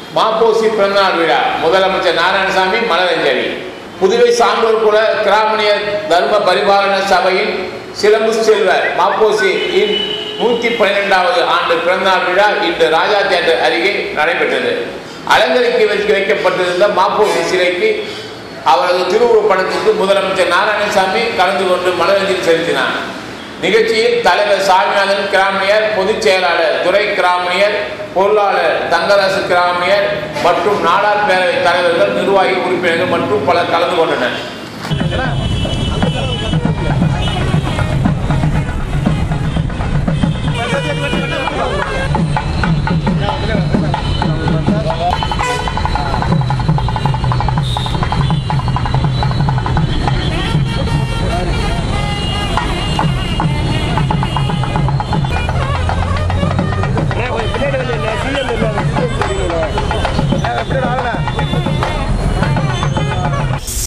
மாப்போசி பிறந்தநாள் விழா முதலமைச்சர் நாராயணசாமி மலரஞ்சலி புதுவை சான்றோர் குல கிராமணிய தர்ம பரிபாலன சபையின் சிலம்பு செல்வர் மாப்போசியின் நூற்றி பன்னிரெண்டாவது ஆண்டு பிறந்தநாள் விழா இன்று ராஜா தியேட்டர் அருகே நடைபெற்றது அலங்கரிக்க வைக்க வைக்கப்பட்டிருந்த மாப்போசி சிலைக்கு அவரது திருவுருவப் படத்துக்கு முதலமைச்சர் நாராயணசாமி கலந்து கொண்டு மலரஞ்சலி செலுத்தினார் நிகழ்ச்சியில் தலைவர் சாமிநாதன் கிராமியர் பொதுச் செயலாளர் துரை கிராமியர் பொருளாளர் தங்கராசு கிராமியர் மற்றும் நாடார் பேரவை தலைவர்கள் நிர்வாகி உறுப்பினர்கள் மற்றும் பலர் கலந்து கொண்டனர் பின்னாடி வந்து சிஎம் இல்லை சிஎம் தெரியுங்களா